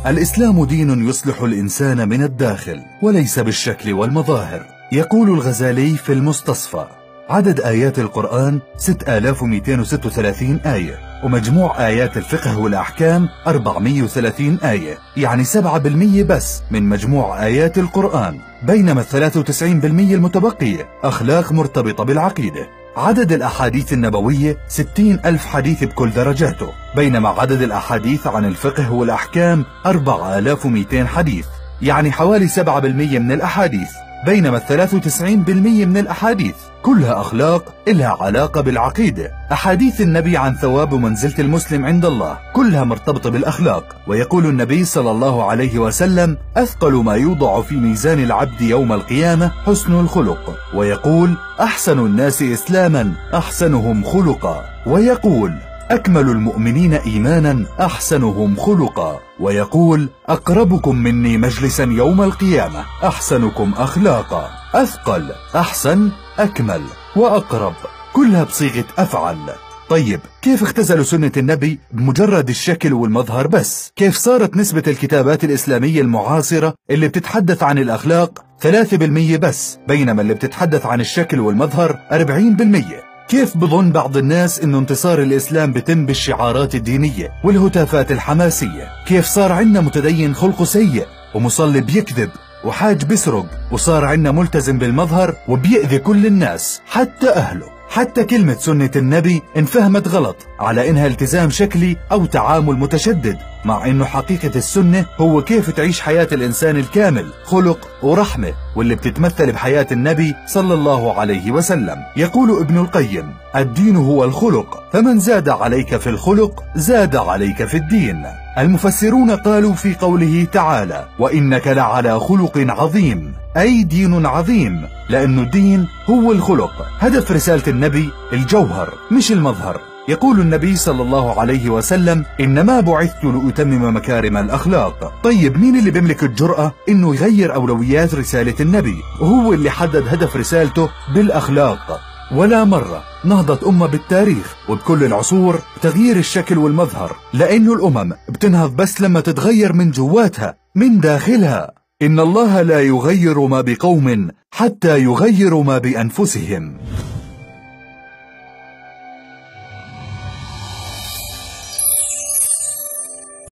الإسلام دين يصلح الإنسان من الداخل وليس بالشكل والمظاهر يقول الغزالي في المستصفى عدد آيات القرآن 6236 آية ومجموع آيات الفقه والأحكام 430 آية يعني 7% بس من مجموع آيات القرآن بينما ال 93% المتبقية أخلاق مرتبطة بالعقيدة عدد الأحاديث النبوية 60 ألف حديث بكل درجاته بينما عدد الأحاديث عن الفقه والأحكام 4200 حديث يعني حوالي 7% من الأحاديث بينما ال 93% من الأحاديث كلها أخلاق إلها علاقة بالعقيدة أحاديث النبي عن ثواب ومنزلة المسلم عند الله كلها مرتبطة بالأخلاق ويقول النبي صلى الله عليه وسلم أثقل ما يوضع في ميزان العبد يوم القيامة حسن الخلق ويقول أحسن الناس إسلاما أحسنهم خلقا ويقول أكمل المؤمنين إيمانا أحسنهم خلقا ويقول أقربكم مني مجلسا يوم القيامة أحسنكم أخلاقا أثقل أحسن أكمل وأقرب كلها بصيغة أفعل طيب كيف اختزلوا سنة النبي بمجرد الشكل والمظهر بس؟ كيف صارت نسبة الكتابات الإسلامية المعاصرة اللي بتتحدث عن الأخلاق 3% بس بينما اللي بتتحدث عن الشكل والمظهر 40% كيف بظن بعض الناس انه انتصار الاسلام بتم بالشعارات الدينية والهتافات الحماسية كيف صار عنا متدين خلقه سيء ومصلي بيكذب وحاج بسرق وصار عنا ملتزم بالمظهر وبيأذي كل الناس حتى أهله حتى كلمة سنة النبي انفهمت غلط على انها التزام شكلي او تعامل متشدد مع انه حقيقة السنة هو كيف تعيش حياة الانسان الكامل خلق ورحمة واللي بتتمثل بحياة النبي صلى الله عليه وسلم يقول ابن القيم الدين هو الخلق فمن زاد عليك في الخلق زاد عليك في الدين المفسرون قالوا في قوله تعالى وإنك لعلى خلق عظيم أي دين عظيم لأن الدين هو الخلق هدف رسالة النبي الجوهر مش المظهر يقول النبي صلى الله عليه وسلم إنما بعثت لأتمم مكارم الأخلاق طيب مين اللي بيملك الجرأة إنه يغير أولويات رسالة النبي وهو اللي حدد هدف رسالته بالأخلاق ولا مرة نهضت أمة بالتاريخ وبكل العصور تغيير الشكل والمظهر لأنه الأمم بتنهض بس لما تتغير من جواتها من داخلها إن الله لا يغير ما بقوم حتى يغيروا ما بأنفسهم